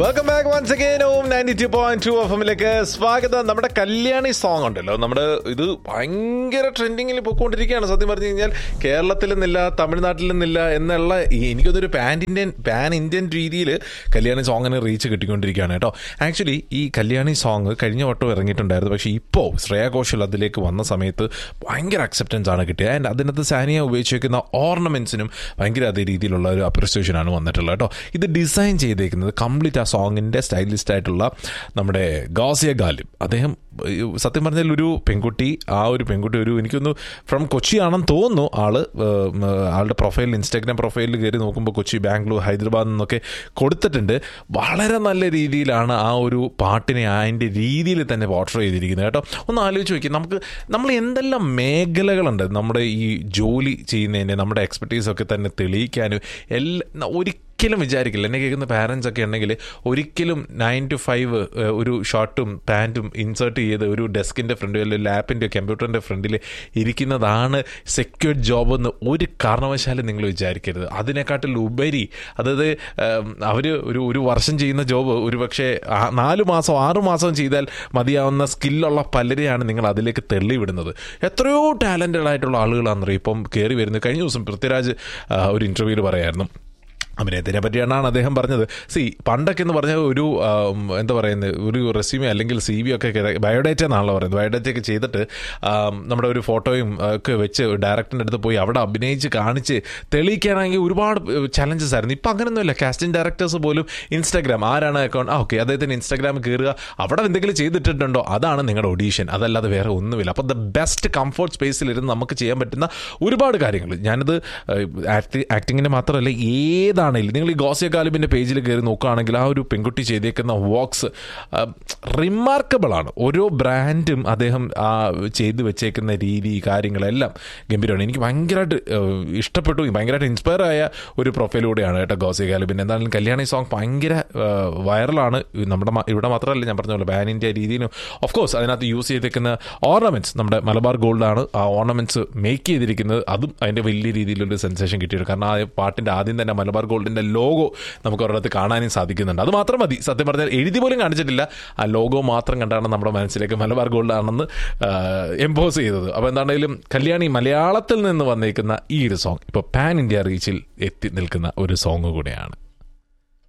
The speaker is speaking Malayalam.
welcome back once again on ninety two point two F എമ്മിലേക്ക് സ്വാഗതം നമ്മുടെ കല്യാണി സോങ് ഉണ്ടല്ലോ നമ്മുടെ ഇത് ഭയങ്കര ട്രെൻഡിങ്ങിൽ പോയിക്കൊണ്ടിരിക്കുകയാണ് സത്യം പറഞ്ഞു കഴിഞ്ഞാൽ കേരളത്തിൽ നിന്നില്ല തമിഴ്നാട്ടിൽ നിന്നില്ല എന്നുള്ള ഈ എനിക്കതൊരു പാൻ ഇന്ത്യൻ പാൻ ഇന്ത്യൻ രീതിയിൽ കല്യാണി സോങ്ങിന് റീച്ച് കിട്ടിക്കൊണ്ടിരിക്കുകയാണ് കേട്ടോ ആക്ച്വലി ഈ കല്യാണി സോങ് കഴിഞ്ഞ വട്ടം ഇറങ്ങിയിട്ടുണ്ടായിരുന്നു പക്ഷേ ഇപ്പോൾ ശ്രേയ ഘോഷൽ അതിലേക്ക് വന്ന സമയത്ത് ഭയങ്കര അക്സെപ്റ്റൻസ് ആണ് കിട്ടിയത് ആൻഡ് അതിനകത്ത് സാനിയ ഉപയോഗിച്ചിരിക്കുന്ന ഓർണമെന്റ്സിനും ഭയങ്കര അതേ രീതിയിലുള്ള ഒരു അപ്രിസിയേഷൻ ആണ് വന്നിട്ടുള്ളത് കേട്ടോ ഇത് ഡിസൈൻ ചെയ്തേക്കുന്നത് കംപ്ലീറ്റ് ആ സോങ്ങിന്റെ സ്റ്റൈലിസ്റ്റ് ആയിട്ടുള്ള നമ്മുടെ ഗാസിയ ഗാലിബ് അദ്ദേഹം ഏഹ്, സത്യം പറഞ്ഞാൽ ഒരു പെൺകുട്ടി ആ ഒരു പെൺകുട്ടി ഒരു എനിക്കൊന്ന് ഫ്രം കൊച്ചി ആണെന്ന് തോന്നുന്നു ആള് ഏഹ്, ആളുടെ പ്രൊഫൈലിൽ ഇൻസ്റ്റാഗ്രാം പ്രൊഫൈലിൽ കയറി നോക്കുമ്പോൾ കൊച്ചി ബാംഗ്ലൂർ ഹൈദരാബാദ് എന്നൊക്കെ കൊടുത്തിട്ടുണ്ട് വളരെ നല്ല രീതിയിലാണ് ആ ഒരു പാട്ടിനെ അതിൻ്റെ രീതിയിൽ തന്നെ പോർട്രേ ചെയ്തിരിക്കുന്നത് കേട്ടോ ഒന്ന് ആലോചിച്ച് നോക്കി നമുക്ക് നമ്മൾ എന്തെല്ലാം മേഖലകളുണ്ട് നമ്മുടെ ഈ ജോലി ചെയ്യുന്നതിൻ്റെ നമ്മുടെ എക്സ്പെർട്ടീസ് ഒക്കെ തന്നെ തെളിയിക്കാനും എല്ലാ ഒരിക്കലും വിചാരിക്കില്ല എന്നെ കേൾക്കുന്ന പാരൻസ് ഒക്കെ ഉണ്ടെങ്കിൽ ഒരിക്കലും നയൻ ടു ഫൈവ് ഒരു ഷർട്ടും പാൻറ്റും ഇൻസേർട്ട് ചെയ്ത് ഒരു ഡെസ്കിൻ്റെ ഫ്രണ്ടിൽ അല്ലെങ്കിൽ ലാപ്പിൻ്റെ കമ്പ്യൂട്ടറിൻ്റെ ഫ്രണ്ടിൽ ഇരിക്കുന്നതാണ് സെക്യൂർ ജോബ് എന്ന് ഒരു കാരണവശാലും നിങ്ങൾ വിചാരിക്കരുത് അതിനെക്കാട്ടിൽ ഉപരി അതായത് അവർ ഒരു ഒരു വർഷം ചെയ്യുന്ന ജോബ് ഒരു പക്ഷേ ആ നാല് മാസം ആറ് മാസം ചെയ്താൽ മതിയാവുന്ന സ്കില്ലുള്ള പലരെയാണ് നിങ്ങൾ അതിലേക്ക് തെള്ളിവിടുന്നത് എത്രയോ ടാലൻറ്റഡ് ആയിട്ടുള്ള ആളുകളാണെന്നറിയോ ഇപ്പം കയറി വരുന്നത് കഴിഞ്ഞ ദിവസം പൃഥ്വിരാജ് ആ, ഒരു ഇൻ്റർവ്യൂവിൽ പറയായിരുന്നു അഭിനയത്തിനെ പറ്റിയാണ് അദ്ദേഹം പറഞ്ഞത് സി പണ്ടൊക്കെ എന്ന് പറഞ്ഞാൽ ഒരു ആം, എന്താ പറയുന്നത് ഒരു റെസ്യൂമെ അല്ലെങ്കിൽ സി വി ഒക്കെ ബയോഡേറ്റ എന്നാണല്ലോ പറയുന്നത് ബയോഡേറ്റ ഒക്കെ ചെയ്തിട്ട് ആം, നമ്മുടെ ഒരു ഫോട്ടോയും ആ, ഒക്കെ വെച്ച് ഡയറക്ടറിൻ്റെ അടുത്ത് പോയി അവിടെ അഭിനയിച്ച് കാണിച്ച് തെളിയിക്കാനാണെങ്കിൽ ഒരുപാട് ചലഞ്ചസ് ആയിരുന്നു ഇപ്പം അങ്ങനെയൊന്നുമില്ല കാസ്റ്റിംഗ് ഡയറക്ടേഴ്സ് പോലും ഇൻസ്റ്റാഗ്രാം ആരാണ് അക്കൗണ്ട് ആ ഓക്കെ അദ്ദേഹത്തിന് ഇൻസ്റ്റാഗ്രാമിൽ കയറുക അവിടെ എന്തെങ്കിലും ചെയ്തിട്ടുണ്ടോ അതാണ് നിങ്ങളുടെ ഒഡീഷൻ അതല്ലാതെ വേറെ ഒന്നുമില്ല അപ്പോൾ ദ ബെസ്റ്റ് കംഫർട്ട് സ്പേസിലിരുന്ന് നമുക്ക് ചെയ്യാൻ പറ്റുന്ന ഒരുപാട് കാര്യങ്ങൾ ഞാനിത് ആക്ടിങ്ങിൻ്റെ മാത്രമല്ല ഏതാണെങ്കിലും നിങ്ങൾ ഈ ഗോസിയ കാലിബിൻ്റെ പേജിൽ കയറി നോക്കുകയാണെങ്കിൽ ആ ഒരു പെൺകുട്ടി ചെയ്തേക്കുന്ന വർക്ക്സ് റിമാർക്കബിൾ ആണ് ഓരോ ബ്രാൻഡും അദ്ദേഹം ആ ചെയ്ത് വെച്ചേക്കുന്ന രീതി കാര്യങ്ങളെല്ലാം ഗംഭീരമാണ് എനിക്ക് ഭയങ്കരമായിട്ട് ഏഹ്, ഇഷ്ടപ്പെട്ടു ഭയങ്കരമായിട്ട് ഇൻസ്പയർ ആയ ഒരു പ്രൊഫൈലൂടെയാണ് കേട്ടോ ഗോസിയ കാലിബിൻ്റെ എന്തായാലും കല്യാണി സോങ് ഭയങ്കര ഏഹ്, വൈറലാണ് നമ്മുടെ മ- ഇവിടെ മാത്രമല്ല ഞാൻ പറഞ്ഞ പോലെ പാൻ ഇന്ത്യ രീതിയിലും ഓഫ് കോഴ്സ് അതിനകത്ത് യൂസ് ചെയ്തേക്കുന്ന ഓർണമെന്റ്സ് നമ്മുടെ മലബാർ ഗോൾഡാണ് ആ ഓർണമെന്റ്സ് മേക്ക് ചെയ്തിരിക്കുന്നത് അതും അതിൻ്റെ വലിയ രീതിയിലൊരു സെൻസേഷൻ കിട്ടിയിട്ടുണ്ട് കാരണം ആ പാട്ടിൻ്റെ ആദ്യം തന്നെ മലബാർ ഗോൾഡിൻ്റെ ലോഗോ നമുക്ക് ഒരിടത്ത് കാണാനും സാധിക്കുന്നുണ്ട് അത് മാത്രം മതി സത്യം പറഞ്ഞാൽ എഴുതി പോലും കാണിച്ചിട്ടില്ല ആ ലോഗോ മാത്രം കണ്ടാണ് നമ്മുടെ മനസ്സിലേക്ക് മലബാർ ഗോൾഡ് ആണെന്ന് എംപോസ് ചെയ്തത് അപ്പോൾ എന്താണെങ്കിലും കല്യാണി മലയാളത്തിൽ നിന്ന് വന്നേക്കുന്ന ഈ ഒരു സോങ് ഇപ്പോൾ പാൻ ഇന്ത്യ റീച്ചിൽ എത്തി നിൽക്കുന്ന ഒരു സോങ് കൂടെയാണ്